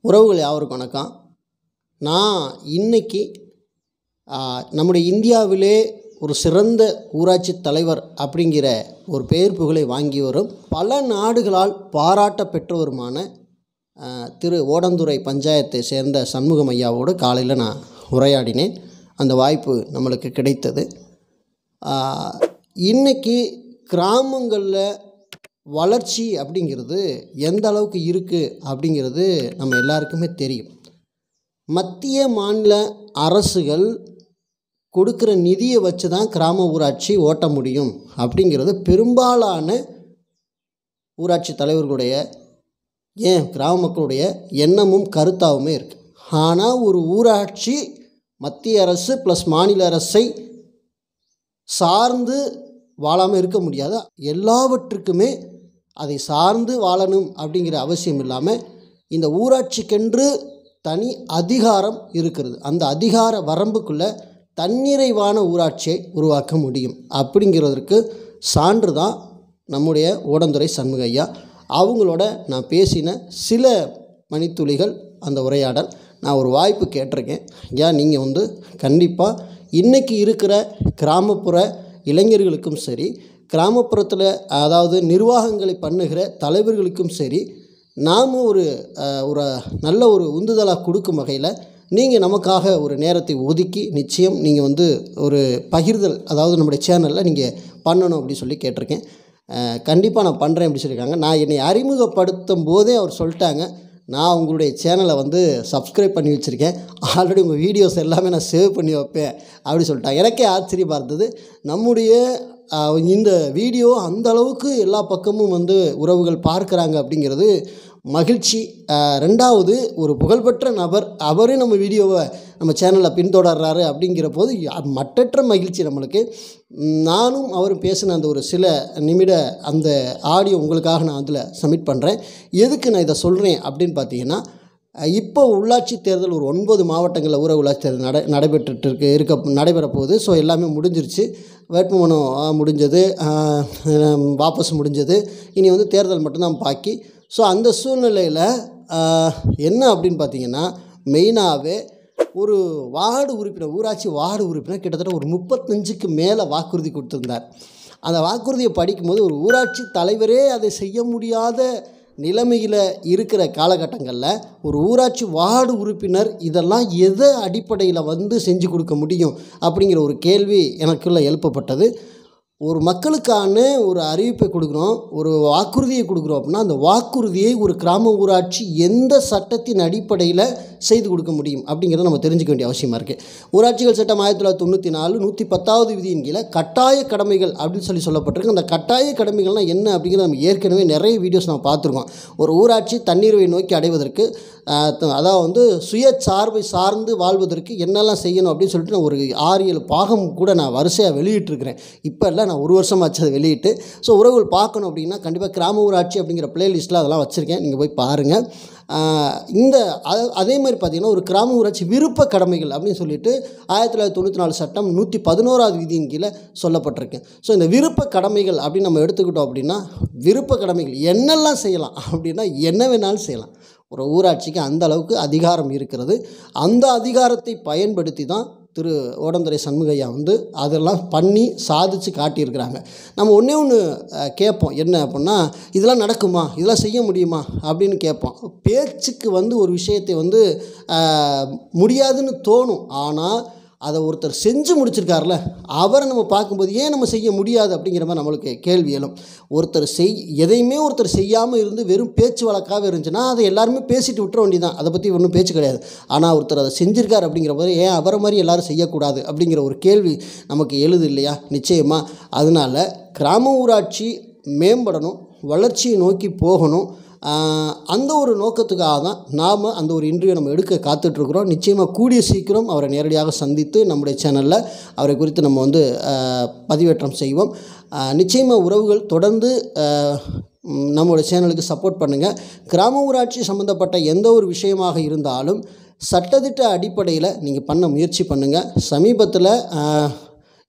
உறவுகள் யாவருக்கும் வணக்கம் நான் இன்னைக்கு ஆ, நம்முடைய இந்தியாவிலே ஒரு சிறந்த ஊராட்சி தலைவர் அப்படிங்கிற ஒரு பெயர் புகழை வாங்கி வரும் பல நாடுகளால் பாராட்ட பெற்றவருமான ஆ, திரு ஓடந்துறை பஞ்சாயத்தை சேர்ந்த சண்முகம் ஐயாவோடு காலையில் நான் உரையாடினேன் அந்த வாய்ப்பு நம்மளுக்கு கிடைத்தது ஆ, இன்னைக்கு கிராமங்களில் வளர்ச்சி அப்படிங்கிறது எந்த அளவுக்கு இருக்குது அப்படிங்கிறது நம்ம எல்லாருக்குமே தெரியும் மத்திய மாநில அரசுகள் கொடுக்குற நிதியை வச்சு தான் கிராம ஊராட்சி ஓட்ட முடியும் அப்படிங்கிறது பெரும்பாலான ஊராட்சி தலைவர்களுடைய ஏன் கிராம மக்களுடைய எண்ணமும் கருத்தாகவுமே இருக்குது ஆனால் ஒரு ஊராட்சி மத்திய அரசு ப்ளஸ் மாநில அரசை சார்ந்து வாழாமல் இருக்க முடியாது எல்லாவற்றுக்குமே அதை சார்ந்து வாழணும் அப்படிங்கிற அவசியம் இல்லாமல் இந்த ஊராட்சிக்கென்று தனி அதிகாரம் இருக்கிறது அந்த அதிகார வரம்புக்குள்ளே தன்னிறைவான ஊராட்சியை உருவாக்க முடியும் அப்படிங்கிறதற்கு சான்று தான் நம்முடைய ஓடந்துறை சண்முக ஐயா அவங்களோட நான் பேசின சில மணித்துளிகள் அந்த உரையாடல் நான் ஒரு வாய்ப்பு கேட்டிருக்கேன் ஐயா நீங்கள் வந்து கண்டிப்பாக இன்றைக்கி இருக்கிற கிராமப்புற இளைஞர்களுக்கும் சரி கிராமப்புறத்தில் அதாவது நிர்வாகங்களை பண்ணுகிற தலைவர்களுக்கும் சரி நாம் ஒரு அஹ், ஒரு நல்ல ஒரு உந்துதலாக கொடுக்கும் வகையில் நீங்கள் நமக்காக ஒரு நேரத்தை ஒதுக்கி நிச்சயம் நீங்கள் வந்து ஒரு பகிர்தல் அதாவது நம்முடைய சேனலில் நீங்கள் பண்ணணும் அப்படின்னு சொல்லி கேட்டிருக்கேன் கண்டிப்பாக நான் பண்ணுறேன் அப்படி சொல்லியிருக்காங்க நான் என்னை அறிமுகப்படுத்தும் போதே அவர் சொல்லிட்டாங்க நான் உங்களுடைய சேனலை வந்து சப்ஸ்கிரைப் பண்ணி வச்சுருக்கேன் ஆல்ரெடி உங்கள் வீடியோஸ் எல்லாமே நான் சேவ் பண்ணி வைப்பேன் அப்படி சொல்லிட்டாங்க எனக்கே ஆச்சரியமாக இருந்தது நம்முடைய ஆஹ், இந்த வீடியோ அந்த அளவுக்கு எல்லா பக்கமும் வந்து உறவுகள் பார்க்குறாங்க அப்படிங்கிறது மகிழ்ச்சி ஆஹ், ரெண்டாவது ஒரு புகழ்பெற்ற நபர் அவரே நம்ம வீடியோவை நம்ம சேனலில் பின்தொடர்றாரு அப்படிங்கிற போது யா- மட்டற்ற மகிழ்ச்சி நம்மளுக்கு ம், நானும் அவரும் பேசின அந்த ஒரு சில நிமிட அந்த ஆடியோ உங்களுக்காக நான் அதில் சப்மிட் பண்ணுறேன் எதுக்கு நான் இதை சொல்கிறேன் அப்படின்னு பார்த்தீங்கன்னா அஹ், இப்போ உள்ளாட்சி தேர்தல் ஒரு ஒன்பது மாவட்டங்களில் ஊரக உள்ளாட்சி தேர்தல் நட நடைபெற்றுட்டு இருக்கு இருக்க நடைபெற போகுது ஸோ எல்லாமே முடிஞ்சிருச்சு வேட்புமனு அஹ், முடிஞ்சது அஹ், ஹம், வாபஸ் முடிஞ்சது இனி வந்து தேர்தல் மட்டும்தான் பாக்கி ஸோ அந்த சூழ்நிலையில் என்ன அப்படின்னு பார்த்தீங்கன்னா மெயினாகவே ஒரு வார்டு உறுப்பினர் ஊராட்சி வார்டு உறுப்பினர் கிட்டத்தட்ட ஒரு முப்பத்தஞ்சுக்கு மேலே வாக்குறுதி கொடுத்துருந்தார் அந்த வாக்குறுதியை படிக்கும்போது ஒரு ஊராட்சி தலைவரே அதை செய்ய முடியாத நிலைமையில் இருக்கிற காலகட்டங்களில் ஒரு ஊராட்சி வார்டு உறுப்பினர் இதெல்லாம் எதை அடிப்படையில் வந்து செஞ்சு கொடுக்க முடியும் அப்படிங்கிற ஒரு கேள்வி எனக்குள்ளே எழுப்பப்பட்டது ஒரு மக்களுக்கான ஒரு அறிவிப்பை கொடுக்குறோம் ஒரு வாக்குறுதியை கொடுக்குறோம் அப்படின்னா அந்த வாக்குறுதியை ஒரு கிராம ஊராட்சி எந்த சட்டத்தின் அடிப்படையில் செய்து கொடுக்க முடியும் அப்படிங்கிறத நம்ம தெரிஞ்சுக்க வேண்டிய அவசியமாக இருக்குது ஊராட்சிகள் சட்டம் ஆயிரத்தி தொள்ளாயிரத்தி தொண்ணூற்றி நாலு நூற்றி பத்தாவது விதியின் கீழே கட்டாய கடமைகள் அப்படின்னு சொல்லி சொல்லப்பட்டிருக்கு அந்த கட்டாய கடமைகள்னால் என்ன அப்படிங்கிறத நம்ம ஏற்கனவே நிறைய வீடியோஸ் நம்ம பார்த்துருக்கோம் ஒரு ஊராட்சி தண்ணீரை நோக்கி அடைவதற்கு ஆஹ், த- அதாவது வந்து சுயசார்பை சார்ந்து வாழ்வதற்கு என்னெல்லாம் செய்யணும் அப்படின்னு சொல்லிட்டு நான் ஒரு ஆறு ஏழு பாகம் கூட நான் வரிசையாக வெளியிட்டிருக்கிறேன் இப்போ இல்லை நான் ஒரு வருஷமாச்சு அதை வெளியிட்டு ஸோ உறவுகள் பார்க்கணும் அப்படின்னா கண்டிப்பாக கிராம ஊராட்சி அப்படிங்கிற பிளேலிஸ்ட்டில் அதெல்லாம் வச்சுருக்கேன் நீங்கள் போய் பாருங்கள் ஆஹ், இந்த அ- அதே மாதிரி பார்த்தீங்கன்னா ஒரு கிராம ஊராட்சி விருப்ப கடமைகள் அப்படின்னு சொல்லிட்டு ஆயிரத்தி தொள்ளாயிரத்தி தொண்ணூற்றி நாலு சட்டம் நூற்றி பதினோராவது விதியின் கீழே சொல்லப்பட்டிருக்கு ஸோ இந்த விருப்ப கடமைகள் அப்படின்னு நம்ம எடுத்துக்கிட்டோம் அப்படின்னா விருப்ப கடமைகள் என்னெல்லாம் செய்யலாம் அப்படின்னா என்ன வேணாலும் செய்யலாம் ஒரு ஊராட்சிக்கு அந்த அளவுக்கு அதிகாரம் இருக்கிறது அந்த அதிகாரத்தை பயன்படுத்தி தான் திரு ஓடந்துரை சண்முகையா வந்து அதெல்லாம் பண்ணி சாதித்து காட்டியிருக்கிறாங்க நம்ம ஒன்றே ஒன்று கேட்போம் என்ன அப்படின்னா இதெல்லாம் நடக்குமா இதெல்லாம் செய்ய முடியுமா அப்படின்னு கேட்போம் பேச்சுக்கு வந்து ஒரு விஷயத்தை வந்து அஹ், முடியாதுன்னு தோணும் ஆனால் அதை ஒருத்தர் செஞ்சு முடிச்சிருக்காருல அவரை நம்ம பார்க்கும்போது ஏன் நம்ம செய்ய முடியாது அப்படிங்கிற மாதிரி நம்மளுக்கு கேள்வி எழும் ஒருத்தர் செய் எதையுமே ஒருத்தர் செய்யாமல் இருந்து வெறும் பேச்சு வழக்காகவே இருந்துச்சுன்னா அதை எல்லாருமே பேசிட்டு விட்டுற வேண்டியதான் அதை பற்றி ஒன்றும் பேச்சு கிடையாது ஆனால் ஒருத்தர் அதை செஞ்சிருக்காரு அப்படிங்கிற போது ஏன் அவரை மாதிரி எல்லாரும் செய்யக்கூடாது அப்படிங்கிற ஒரு கேள்வி நமக்கு எழுது இல்லையா நிச்சயமாக அதனால் கிராம ஊராட்சி மேம்படணும் வளர்ச்சியை நோக்கி போகணும் ஆஹ் அந்த ஒரு நோக்கத்துக்காக தான் நாம் அந்த ஒரு இன்டர்வியூ நம்ம எடுக்க காத்துட்ருக்குறோம் நிச்சயமாக கூடிய சீக்கிரம் அவரை நேரடியாக சந்தித்து நம்முடைய சேனலில் அவரை குறித்து நம்ம வந்து ஆஹ் பதிவேற்றம் செய்வோம் நிச்சயமாக உறவுகள் தொடர்ந்து ஆஹ் ம், நம்மளோட சேனலுக்கு சப்போர்ட் பண்ணுங்கள் கிராம ஊராட்சி சம்மந்தப்பட்ட எந்த ஒரு விஷயமாக இருந்தாலும் சட்டத்திட்ட அடிப்படையில் நீங்கள் பண்ண முயற்சி பண்ணுங்கள் சமீபத்தில்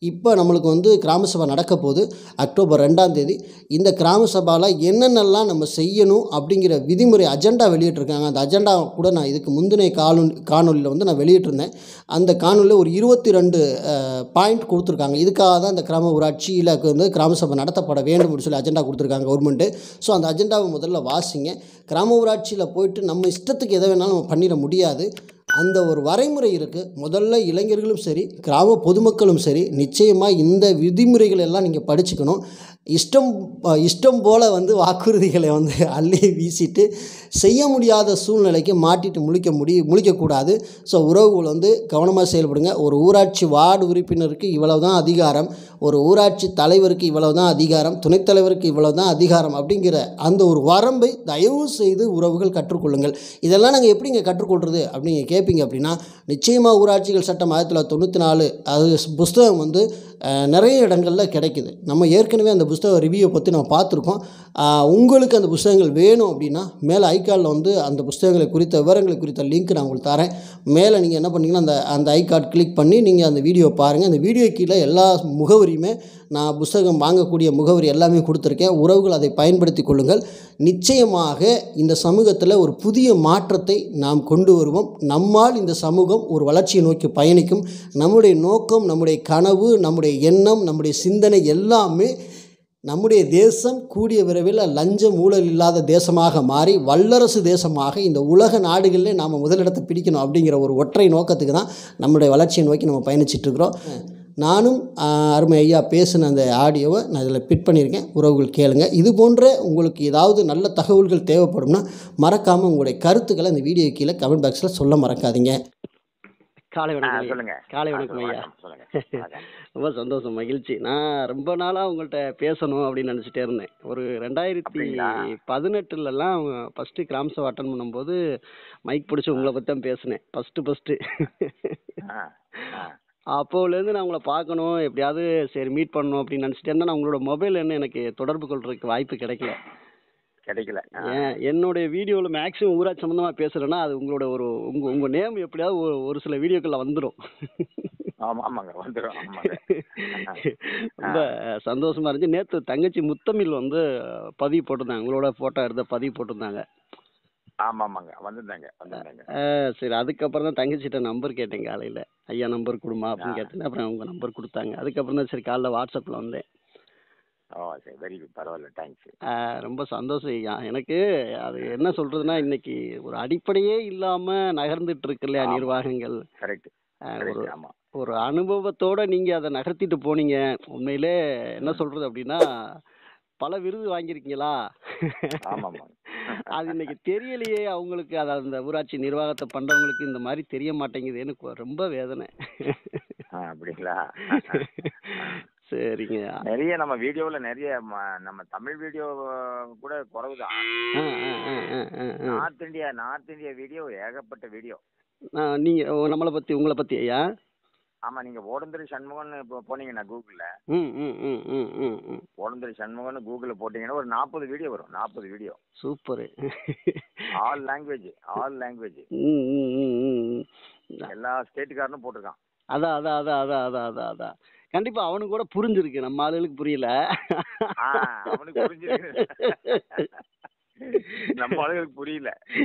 இப்போ நம்மளுக்கு வந்து கிராம சபை நடக்க போகுது அக்டோபர் ரெண்டாம் தேதி இந்த கிராம சபாவில் என்னென்னலாம் நம்ம செய்யணும் அப்படிங்கிற விதிமுறை அஜெண்டா வெளியிட்டிருக்காங்க அந்த அஜெண்டா கூட நான் இதுக்கு முந்தின காணொலி காணொலியில் வந்து நான் வெளியிட்டிருந்தேன் அந்த காணொலியில் ஒரு இருபத்தி ரெண்டு பாயிண்ட் கொடுத்துருக்காங்க இதுக்காக தான் இந்த கிராம ஊராட்சியில் வந்து கிராம சபை நடத்தப்பட வேண்டும் அப்படின்னு சொல்லி அஜெண்டா கொடுத்துருக்காங்க கவர்மெண்ட்டு ஸோ அந்த அஜெண்டாவை முதல்ல வாசிங்க கிராம ஊராட்சியில் போயிட்டு நம்ம இஷ்டத்துக்கு எதை வேணாலும் நம்ம பண்ணிட முடியாது அந்த ஒரு வரைமுறை இருக்குது முதல்ல இளைஞர்களும் சரி கிராம பொதுமக்களும் சரி நிச்சயமாக இந்த விதிமுறைகள் எல்லாம் நீங்கள் படிச்சுக்கணும் இஷ்டம் அஹ், இஷ்டம் போல் வந்து வாக்குறுதிகளை வந்து அள்ளி வீசிட்டு செய்ய முடியாத சூழ்நிலைக்கு மாட்டிட்டு முழிக்க முடி முழிக்கக்கூடாது ஸோ உறவுகள் வந்து கவனமாக செயல்படுங்க ஒரு ஊராட்சி வார்டு உறுப்பினருக்கு இவ்வளவு தான் அதிகாரம் ஒரு ஊராட்சி தலைவருக்கு இவ்வளவு தான் அதிகாரம் துணைத் தலைவருக்கு இவ்வளவு தான் அதிகாரம் அப்படிங்கிற அந்த ஒரு வரம்பை தயவு செய்து உறவுகள் கற்றுக்கொள்ளுங்கள் இதெல்லாம் நாங்கள் எப்படிங்க கற்றுக்கொள்கிறது அப்படின்னு கேட்பீங்க அப்படின்னா நிச்சயமாக ஊராட்சிகள் சட்டம் ஆயிரத்தி தொள்ளாயிரத்தி தொண்ணூற்றி நாலு அது புஸ்தகம் வந்து அஹ், நிறைய இடங்களில் கிடைக்குது நம்ம ஏற்கனவே அந்த புஸ்தக ரிவ்யூவை பற்றி நம்ம பார்த்துருக்கோம் அஹ், உங்களுக்கு அந்த புஸ்தகங்கள் வேணும் அப்படின்னா மேலே ஐகார்டில் வந்து அந்த புஸ்தகங்களை குறித்த விவரங்களை குறித்த லிங்க் நான் உங்களுக்கு தரேன் மேலே நீங்கள் என்ன பண்ணீங்கன்னா அந்த அந்த ஐகார்ட் கிளிக் பண்ணி நீங்கள் அந்த வீடியோ பாருங்கள் அந்த வீடியோ கீழே எல்லா முகவரியுமே நான் புஸ்தகம் வாங்கக்கூடிய முகவரி எல்லாமே கொடுத்துருக்கேன் உறவுகள் அதை பயன்படுத்தி கொள்ளுங்கள் நிச்சயமாக இந்த சமூகத்தில் ஒரு புதிய மாற்றத்தை நாம் கொண்டு வருவோம் நம்மால் இந்த சமூகம் ஒரு வளர்ச்சியை நோக்கி பயணிக்கும் நம்முடைய நோக்கம் நம்முடைய கனவு நம்முடைய எண்ணம் நம்முடைய சிந்தனை எல்லாமே நம்முடைய தேசம் கூடிய விரைவில் லஞ்சம் ஊழல் இல்லாத தேசமாக மாறி வல்லரசு தேசமாக இந்த உலக நாடுகளிலே நாம் முதலிடத்தை பிடிக்கணும் அப்படிங்கிற ஒரு ஒற்றை நோக்கத்துக்கு தான் நம்முடைய வளர்ச்சியை நோக்கி நம்ம பயணிச்சிட்டு இருக்கிறோம் நானும் ஆஹ், அருமை ஐயா பேசின அந்த ஆடியோவை நான் இதில் பிட் பண்ணியிருக்கேன் உறவுகள் கேளுங்க இது போன்ற உங்களுக்கு ஏதாவது நல்ல தகவல்கள் தேவைப்படும்னா மறக்காமல் உங்களுடைய கருத்துக்களை இந்த வீடியோ கீழே கமெண்ட் பாக்ஸில் சொல்ல மறக்காதீங்க காலை ஆ, வணக்கம் ஐயா. சொல்லுங்க காலை ஆ, வணக்கம் சொல்லுங்க, ஐயா வணக்கம், சொல்லுங்க வணக்கம். ரொம்ப சந்தோஷம் மகிழ்ச்சி நான் ரொம்ப நாளாக உங்கள்கிட்ட பேசணும் அப்படின்னு நினச்சிட்டே இருந்தேன் ஒரு ரெண்டாயிரத்தி அப்படிங்களா? பதினெட்டுலலாம் ஃபஸ்ட்டு கிராம் சபை அட்டன் பண்ணும்போது மைக் பிடிச்சி உங்களை பற்றி தான் பேசினேன் ஃபஸ்ட்டு ஃபஸ்ட்டு ஆ, ஆ. அப்போலேருந்து நான் உங்களை பார்க்கணும் எப்படியாவது சரி மீட் பண்ணணும் அப்படின்னு நினச்சிட்டே இருந்தேன் நான் உங்களோட மொபைல் என்ன எனக்கு தொடர்பு கொள்றதுக்கு வாய்ப்பு கிடைக்கல கிடைக்கல ஆ. ஏன் என்னுடைய வீடியோவில் மேக்ஸிமம் ஊராட்சி சம்மந்தமாக பேசுகிறேன்னா அது உங்களோட ஒரு உங்கள் உங்கள் நேம் எப்படியாவது ஒரு ஒரு சில வீடியோக்களில் வந்துடும் ஆமா ஆமாங்க வந்துடும் ஆமாங்க ரொம்ப சந்தோஷமா இருந்துச்சு நேற்று தங்கச்சி முத்தமிழ் வந்து பதிவு போட்டிருந்தாங்க உங்களோட ஃபோட்டோ எடுத்த பதிவு போட்டிருந்தாங்க ஆமா ஆமாங்க வந்திருந்தாங்க வந்திருந்தாங்க ஆ, சரி அதுக்கப்புறம் தான் தங்கச்சிட்ட நம்பர் கேட்டேன் காலையில் ஐயா நம்பர் கொடுமா அப்படின்னு ஆ. கேட்டேன் அப்புறம் அவங்க நம்பர் கொடுத்தாங்க அதுக்கப்புறம் தான் சரி காலைல வாட்ஸ்அப்பில் வந்தேன் ஓ சரி வெரி குட் பரவாயில்ல தேங்க்ஸ் ஆ, ரொம்ப சந்தோஷம் ஐயா எனக்கு அது என்ன சொல்றதுன்னா இன்னைக்கு ஒரு அடிப்படையே இல்லாம நகர்ந்துட்டு இருக்கு இல்லையா ஆமா. நிர்வாகங்கள் கரெக்ட் ஆ, ஒரு கரெக்ட் ஆமா ஒரு அனுபவத்தோட நீங்க அதை நகர்த்திட்டு போனீங்க உண்மையிலே என்ன சொல்றது அப்படின்னா பல விருது வாங்கியிருக்கீங்களா ஆமா ஆமா அது இன்னைக்கு தெரியலையே அவங்களுக்கு அது அந்த ஊராட்சி நிர்வாகத்தை பண்றவங்களுக்கு இந்த மாதிரி தெரிய மாட்டேங்குது எனக்கு ரொம்ப வேதனை ஆ, அப்படிங்களா சரிங்க நிறைய நம்ம வீடியோல நிறைய ம- நம்ம தமிழ் வீடியோ கூட குறைவுதான் ஆ, ஆ, ஆ, ஆ, ஆ, ஆ. North India north India video ஏகப்பட்ட வீடியோ ஆ, நீங்க ஓ, நம்மளை பத்தி உங்களை பத்தி ஐயா ஆமா நீங்க ஓடந்துரி சண்முகன் இப்போ போனீங்கன்னா கூகுள்ல ம் ம் ம் ம் ம் ம் ஓடந்துரி சண்முகன் கூகுள்ல போட்டீங்கன்னா ஒரு நாற்பது வீடியோ வரும் நாற்பது video super all language all language ம் ம் ம் ம் ம். எல்லா ஸ்டேட்டுக்காரனும் போட்டிருக்கான் அதான் அதான் அதான் அதான் அதான் அதான் அதான் கண்டிப்பா அவனுக்கு கூட புரிஞ்சிருக்கு நம்ம ஆளுகளுக்கு புரியல ஆ, அவனுக்கு புரிஞ்சிருக்கு நம்ம ஆளுகளுக்கு புரியல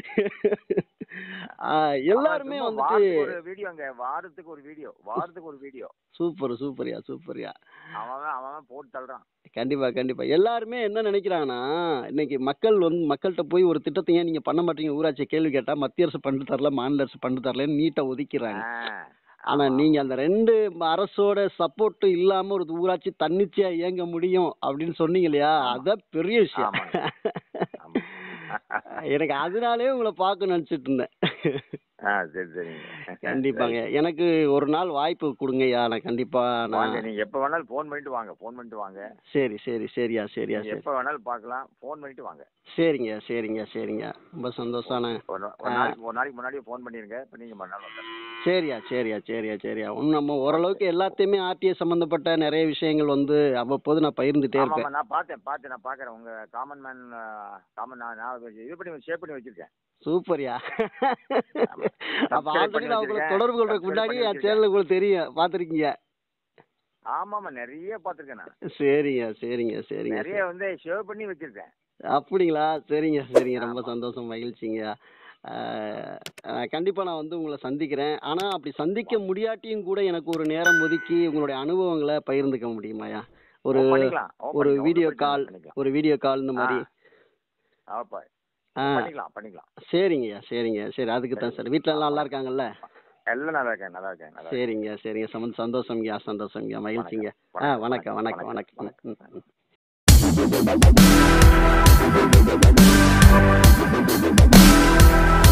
ஆ, எல்லாருமே அவன் சும்மா வந்துட்டு வாரத்துக்கு ஒரு வீடியோங்க வாரத்துக்கு ஒரு வீடியோ வாரத்துக்கு ஒரு வீடியோ சூப்பர் சூப்பர்யா சூப்பர்யா அவன் அவன் போட்டு தள்ளுறான் கண்டிப்பா கண்டிப்பா எல்லாருமே என்ன நினைக்கிறாங்கன்னா இன்னைக்கு மக்கள் வந்து மக்கள்கிட்ட போய் ஒரு திட்டத்தை ஏன் நீங்க பண்ண மாட்டீங்க ஊராட்சி கேள்வி கேட்டா மத்திய அரசு பண்ணி தரல மாநில அரசு பண்ணி தரலன்னு நீட்டா ஒதுக்கிறாங்க ஆ, ஆனா ஆமா. நீங்க அந்த ரெண்டு அரசோட சப்போர்ட் இல்லாம ஒரு ஊராட்சி தன்னிச்சையா இயங்க முடியும் அப்படின்னு சொன்னீங்க இல்லையா ஆமா. அதான் பெரிய விஷயம் ஆமாங்க. ஆமா. எனக்கு அதனாலே உங்களை பார்க்க நினைச்சிட்டு இருந்தேன் ஆ சரி சரிங்க கண்டிப்பாங்க எனக்கு ஒரு நாள் வாய்ப்பு கொடுங்கய்யா நான் கண்டிப்பா வாங்க நான் நீங்க எப்ப வேணாலும் ஃபோன் பண்ணிட்டு வாங்க ஃபோன் பண்ணிட்டு வாங்க சரி சரி சரியா சரியா நீங்க சரி எப்ப வேணாலும் பார்க்கலாம் ஃபோன் பண்ணிட்டு வாங்க சரிங்க சரிங்க சரிங்க ரொம்ப சந்தோஷாண்ணே ஒரு நா- ஒரு நாளைக்கு ஒரு நாளைக்கு முன்னாடியே ஃபோன் பண்ணிருங்க இப்ப நீங்க மறுநாள் வந்துடுங்க சரியா சரியா சரியா சரியா இன்னும் நம்ம ஓரளவுக்கு எல்லாத்தையுமே ஆர்டிஏ சம்பந்தப்பட்ட நிறைய விஷயங்கள் வந்து அவ்வப்போது நான் பகிர்ந்துட்டே ஆமா இருப்பேன் ஆமா நான் பார்த்தேன் பார்த்தேன் நான் பார்க்கறேன் உங்க காமன் மேன் காமன் நான் நான் இது பண்ணி ஷேர் பண்ணி வச்சிருக்கேன் சூப்பர்யா ஆமா. அப்ப Subscribe ஆல்ரெடி பண்ணி நான் உங்களுக்கு வச்சிருக்கேன். தொடர்பு கொள்றதுக்கு Subscribe முன்னாடி பண்ணி என் சேனல் உங்களுக்கு தெரியும் பார்த்துருக்கீங்க ஆமாமா நிறைய பார்த்துருக்கேன் நான் சரிங்க சரிங்க சரிங்க நிறைய வந்து ஷேவ் பண்ணி வச்சிருக்கேன் அப்படிங்களா சரிங்க சரிங்க ரொம்ப சந்தோஷம் மகிழ்ச்சிங்க ஆஹ் ஆஹ் கண்டிப்பா நான் வந்து உங்களை சந்திக்கிறேன் ஆனா அப்படி சந்திக்க முடியாட்டியும் கூட எனக்கு ஒரு நேரம் ஒதுக்கி உங்களுடைய அனுபவங்களை பகிர்ந்துக்க முடியுமாயா ஒரு ஓ, பண்ணிக்கலாம் ஓ, ஒரு பண்ணிக்கலாம். வீடியோ ஒண்ணும் பிரச்சனை கால் இல்லை, பண்ணிக்கலாம். ஒரு வீடியோ கால் இந்த மாதிரி ஆப்பா ஆ பண்ணிக்கலாம் பண்ணிக்கலாம் சரிங்கய்யா சரிங்க சரி அதுக்கு தான் சார் வீட்டில் எல்லாம் நல்லா இருக்காங்கல்ல எல்லாம் நல்லா இருக்கேன் நல்லா இருக்கேன் நல்லா இருக்கேன் சரிங்க சரிங்க சம சந்தோஷம்யா சந்தோஷம்யா மகிழ்ச்சிங்க ஆ வணக்கம் வணக்கம் வணக்கம் ம், ம், ம்.